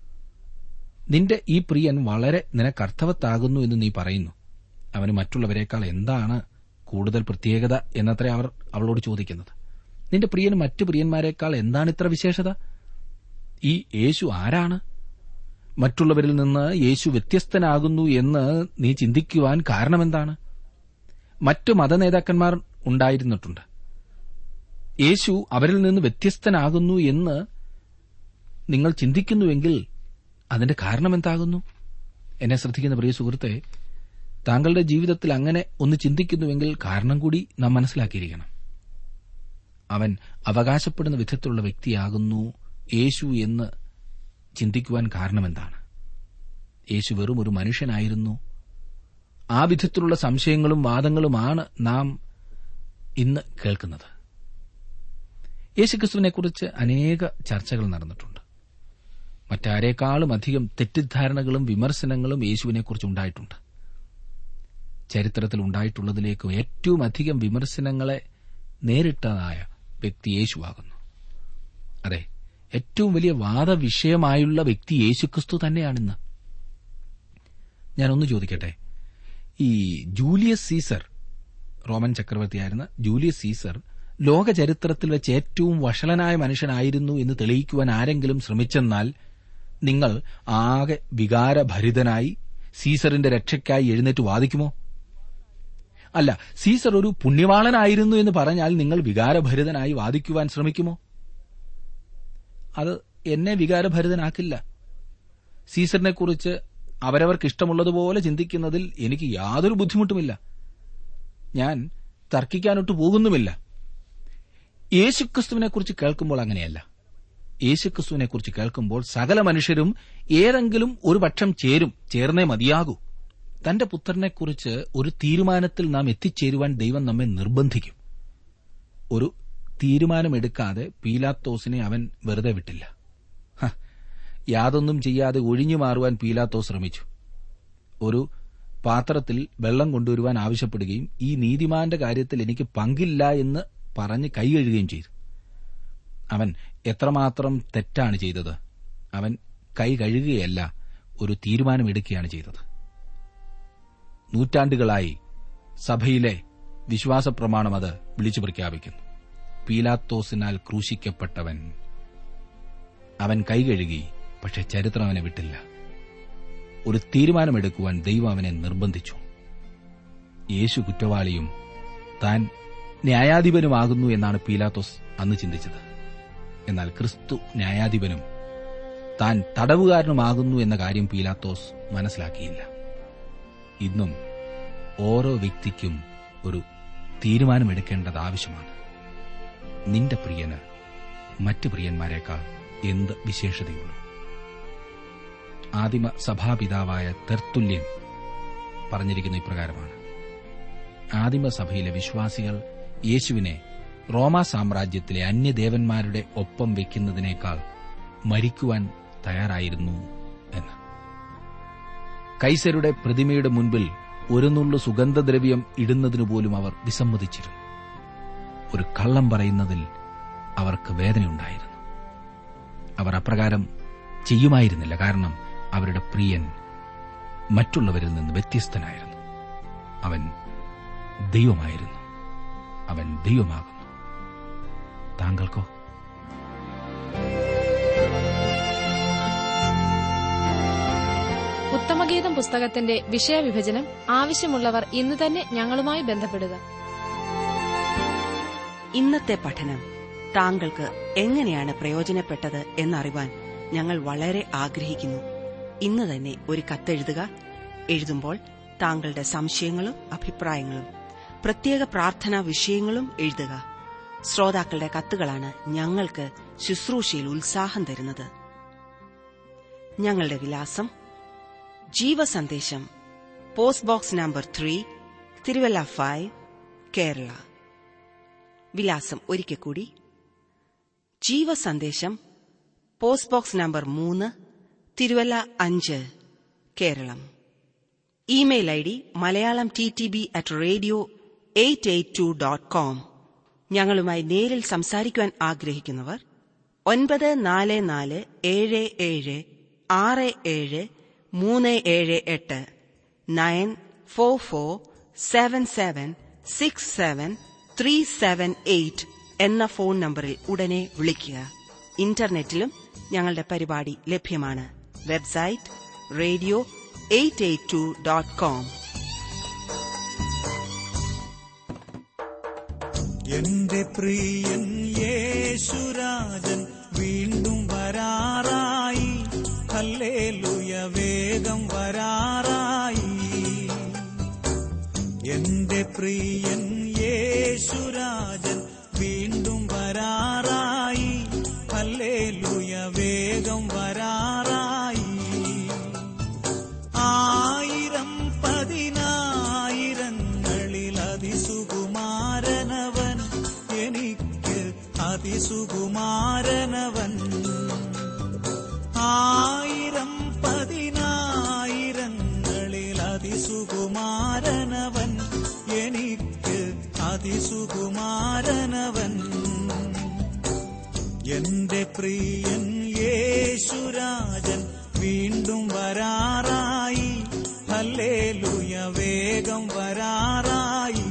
നിന്റെ ഈ പ്രിയൻ വളരെ നിനക്കർത്ഥവത്താകുന്നു എന്ന് നീ പറയുന്നു അവന് മറ്റുള്ളവരെക്കാൾ എന്താണ് കൂടുതൽ പ്രത്യേകത എന്നത്ര അവർ അവളോട് ചോദിക്കുന്നത് നിന്റെ പ്രിയന് മറ്റു പ്രിയന്മാരെക്കാൾ എന്താണ് ഇത്ര വിശേഷത ഈ യേശു ആരാണ് മറ്റുള്ളവരിൽ നിന്ന് യേശു വ്യത്യസ്തനാകുന്നു എന്ന് നീ ചിന്തിക്കുവാൻ കാരണമെന്താണ് മറ്റു മതനേതാക്കന്മാർ ഉണ്ടായിരുന്നിട്ടുണ്ട് യേശു അവരിൽ നിന്ന് വ്യത്യസ്തനാകുന്നു എന്ന് നിങ്ങൾ ചിന്തിക്കുന്നുവെങ്കിൽ അതിന്റെ കാരണമെന്താകുന്നു എന്നെ ശ്രദ്ധിക്കുന്ന പ്രിയ സുഹൃത്തെ താങ്കളുടെ ജീവിതത്തിൽ അങ്ങനെ ഒന്ന് ചിന്തിക്കുന്നുവെങ്കിൽ കാരണം കൂടി നാം മനസ്സിലാക്കിയിരിക്കണം അവൻ അവകാശപ്പെടുന്ന വിധത്തിലുള്ള വ്യക്തിയാകുന്നു യേശു എന്ന് ചിന്തിക്കുവാൻ കാരണമെന്താണ് യേശു വെറും ഒരു മനുഷ്യനായിരുന്നു ആ വിധത്തിലുള്ള സംശയങ്ങളും വാദങ്ങളുമാണ് നാം ഇന്ന് കേൾക്കുന്നത് യേശുക്രിസ്തുവിനെക്കുറിച്ച് അനേക ചർച്ചകൾ നടന്നിട്ടുണ്ട് മറ്റാരേക്കാളും അധികം തെറ്റിദ്ധാരണകളും വിമർശനങ്ങളും യേശുവിനെക്കുറിച്ച് ഉണ്ടായിട്ടുണ്ട് ചരിത്രത്തിൽ ഉണ്ടായിട്ടുള്ളതിലേക്കും ഏറ്റവും അധികം വിമർശനങ്ങളെ നേരിട്ടതായ വ്യക്തി യേശുവാകുന്നു അതെ ഏറ്റവും വലിയ വാദവിഷയമായുള്ള വ്യക്തി യേശുക്രിസ്തു തന്നെയാണിന്ന് ഞാനൊന്ന് ചോദിക്കട്ടെ ഈ ജൂലിയസ് സീസർ റോമൻ ചക്രവർത്തിയായിരുന്ന ജൂലിയസ് സീസർ ലോക ചരിത്രത്തിൽ വെച്ച് ഏറ്റവും വഷളനായ മനുഷ്യനായിരുന്നു എന്ന് തെളിയിക്കുവാൻ ആരെങ്കിലും ശ്രമിച്ചെന്നാൽ നിങ്ങൾ ആകെ വികാരഭരിതനായി സീസറിന്റെ രക്ഷയ്ക്കായി എഴുന്നേറ്റ് വാദിക്കുമോ അല്ല സീസർ ഒരു പുണ്യവാളനായിരുന്നു എന്ന് പറഞ്ഞാൽ നിങ്ങൾ വികാരഭരിതനായി വാദിക്കുവാൻ ശ്രമിക്കുമോ അത് എന്നെ വികാരഭരിതനാക്കില്ല സീസറിനെക്കുറിച്ച് അവരവർക്ക് ഇഷ്ടമുള്ളതുപോലെ ചിന്തിക്കുന്നതിൽ എനിക്ക് യാതൊരു ബുദ്ധിമുട്ടുമില്ല ഞാൻ തർക്കിക്കാനൊട്ട് പോകുന്നുമില്ല യേശുക്രിസ്തുവിനെക്കുറിച്ച് കേൾക്കുമ്പോൾ അങ്ങനെയല്ല യേശുക്രിസ്തുവിനെക്കുറിച്ച് കേൾക്കുമ്പോൾ സകല മനുഷ്യരും ഏതെങ്കിലും ഒരു പക്ഷം ചേരും ചേർന്നേ മതിയാകൂ തന്റെ പുത്രനെക്കുറിച്ച് ഒരു തീരുമാനത്തിൽ നാം എത്തിച്ചേരുവാൻ ദൈവം നമ്മെ നിർബന്ധിക്കും ഒരു തീരുമാനമെടുക്കാതെ പീലാത്തോസിനെ അവൻ വെറുതെ വിട്ടില്ല ഹ, യാതൊന്നും ചെയ്യാതെ ഒഴിഞ്ഞു മാറുവാൻ പീലാത്തോസ് ശ്രമിച്ചു ഒരു പാത്രത്തിൽ വെള്ളം കൊണ്ടുവരുവാൻ ആവശ്യപ്പെടുകയും ഈ നീതിമാന്റെ കാര്യത്തിൽ എനിക്ക് പങ്കില്ല എന്ന് പറഞ്ഞ് കൈ കഴുകുകയും ചെയ്തു അവൻ എത്രമാത്രം തെറ്റാണ് ചെയ്തത് അവൻ കൈ കഴുകുകയല്ല ഒരു തീരുമാനമെടുക്കുകയാണ് ചെയ്തത് നൂറ്റാണ്ടുകളായി സഭയിലെ വിശ്വാസ പ്രമാണം അത് വിളിച്ചു പ്രഖ്യാപിക്കുന്നു പീലാത്തോസിനാൽ ക്രൂശിക്കപ്പെട്ടവൻ അവൻ കൈ കഴുകി പക്ഷെ ചരിത്രം അവനെ വിട്ടില്ല ഒരു തീരുമാനമെടുക്കുവാൻ ദൈവം അവനെ നിർബന്ധിച്ചു യേശു കുറ്റവാളിയും താൻ ന്യായാധിപനുമാകുന്നു എന്നാണ് പീലാത്തോസ് അന്ന് ചിന്തിച്ചത് എന്നാൽ ക്രിസ്തു ന്യായാധിപനും താൻ തടവുകാരനുമാകുന്നു എന്ന കാര്യം പീലാത്തോസ് മനസ്സിലാക്കിയില്ല ഇന്നും ഓരോ വ്യക്തിക്കും ഒരു തീരുമാനമെടുക്കേണ്ടത് ആവശ്യമാണ് നിന്റെ പ്രിയന് മറ്റു പ്രിയന്മാരെക്കാൾ എന്ത് വിശേഷതയുള്ളൂ ആദിമ സഭാപിതാവായ തെർത്തുല്യൻ പറഞ്ഞിരിക്കുന്ന ഇപ്രകാരമാണ് ആദിമ സഭയിലെ വിശ്വാസികൾ യേശുവിനെ റോമാ സാമ്രാജ്യത്തിലെ അന്യദേവന്മാരുടെ ഒപ്പം വെക്കുന്നതിനേക്കാൾ മരിക്കുവാൻ തയ്യാറായിരുന്നു എന്ന് കൈസരുടെ പ്രതിമയുടെ മുൻപിൽ ഒരു നുള്ളു സുഗന്ധദ്രവ്യം ഇടുന്നതിനു പോലും അവർ വിസമ്മതിച്ചിരുന്നു ഒരു കള്ളം പറയുന്നതിൽ അവർക്ക് വേദനയുണ്ടായിരുന്നു അവർ അപ്രകാരം ചെയ്യുമായിരുന്നില്ല കാരണം അവരുടെ പ്രിയൻ മറ്റുള്ളവരിൽ നിന്ന് വ്യത്യസ്തനായിരുന്നു അവൻ ദൈവമായിരുന്നു അവൻ ദൈവമാകുന്നു താങ്കൾക്കോ ഉത്തമഗീതം പുസ്തകത്തിന്റെ വിഷയവിഭജനം ആവശ്യമുള്ളവർ ഇന്ന് തന്നെ ഞങ്ങളുമായി ബന്ധപ്പെടുക ഇന്നത്തെ പഠനം താങ്കൾക്ക് എങ്ങനെയാണ് പ്രയോജനപ്പെട്ടത് എന്നറിവാൻ ഞങ്ങൾ വളരെ ആഗ്രഹിക്കുന്നു ഇന്ന് തന്നെ ഒരു കത്തെഴുതുക എഴുതുമ്പോൾ താങ്കളുടെ സംശയങ്ങളും അഭിപ്രായങ്ങളും പ്രത്യേക പ്രാർത്ഥനാ വിഷയങ്ങളും എഴുതുക ശ്രോതാക്കളുടെ കത്തുകളാണ് ഞങ്ങൾക്ക് ശുശ്രൂഷയിൽ ഉത്സാഹം തരുന്നത് ഞങ്ങളുടെ വിലാസം Jeevasandesham post box number three Thiruvalla five Kerala വിലാസം ഒരിക്കൽ കൂടി ജീവസന്ദേശം പോസ്റ്റ് ബോക്സ് നമ്പർ മൂന്ന് തിരുവല്ല അഞ്ച് Keralam email I D Malayalam T T B at radio eight eight two dot com ഞങ്ങളുമായി നേരിൽ സംസാരിക്കുവാൻ ആഗ്രഹിക്കുന്നവർ ഒൻപത് നാല് നാല് ഏഴ് ഏഴ് ആറ് ഏഴ് മൂന്ന് ഏഴ് എട്ട് nine four four seven seven six seven three seven eight എന്ന ഫോൺ നമ്പറിൽ ഉടനെ വിളിക്കുക ഇന്റർനെറ്റിലും ഞങ്ങളുടെ പരിപാടി ലഭ്യമാണ് website radio eight eight two dot com എന്റെ പ്രിയൻ യേശുരാജൻ വീണ്ടും വരാറായി ഹല്ലേലൂയ വേഗം വരാറായി എന്റെ പ്രിയൻ യേശുരാജൻ വീണ്ടും വരാറായി ഹല്ലേലൂയ വേഗം വരാറായി ആയിരം പതിനായിരങ്ങളിൽ അതിസുകുമാരനവൻ എനിക്ക് അതിസുകുമാരനവൻ ആയിരം പതിനായിരങ്ങളിൽ അതിസുകുമാരനവൻ എനിക്ക് അതിസുകുമാരനവൻ എന്റെ പ്രിയൻ യേശുരാജൻ വീണ്ടും വരാറായി ഹല്ലേലൂയ വേഗം വരാറായി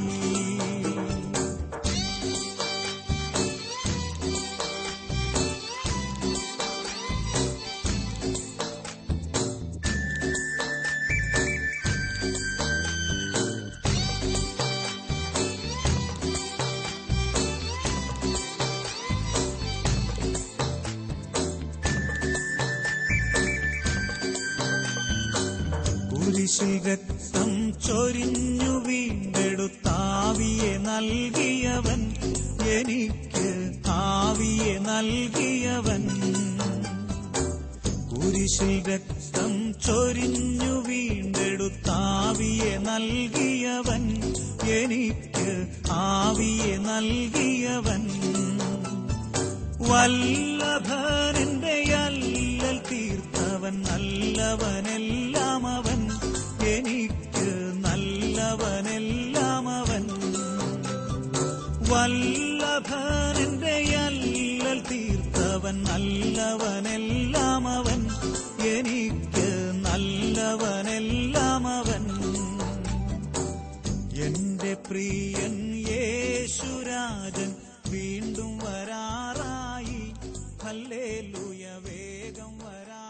കുരിശിൽ രക്തം ചൊരിഞ്ഞു വീണ്ടെടുത്താവിയെ നൽകിയവൻ എനിക്ക് ആവിയെ നൽകിയവൻ കുരിശിൽ രക്തം ചൊരിഞ്ഞു വീണ്ടെടുത്താവിയെ നൽകിയവൻ എനിക്ക് ആവിയെ നൽകിയവൻ വല്ലഭനെന്റെ അല്ലൽ തീർത്തവൻ നല്ലവനെല്ലാം അവൻ എനിക്ക് നല്ലവനെല്ലാം അവൻ വല്ലഭനെന്റെ അല്ലൽ തീർത്തവൻ തീർത്തവൻ നല്ലവനെല്ലാം അവൻ എനിക്ക് നല്ലവനെല്ലാം അവൻ എന്റെ പ്രിയൻ യേശുരാജൻ വീണ്ടും വരാറായി ഹല്ലേലൂയ വേഗം വരാ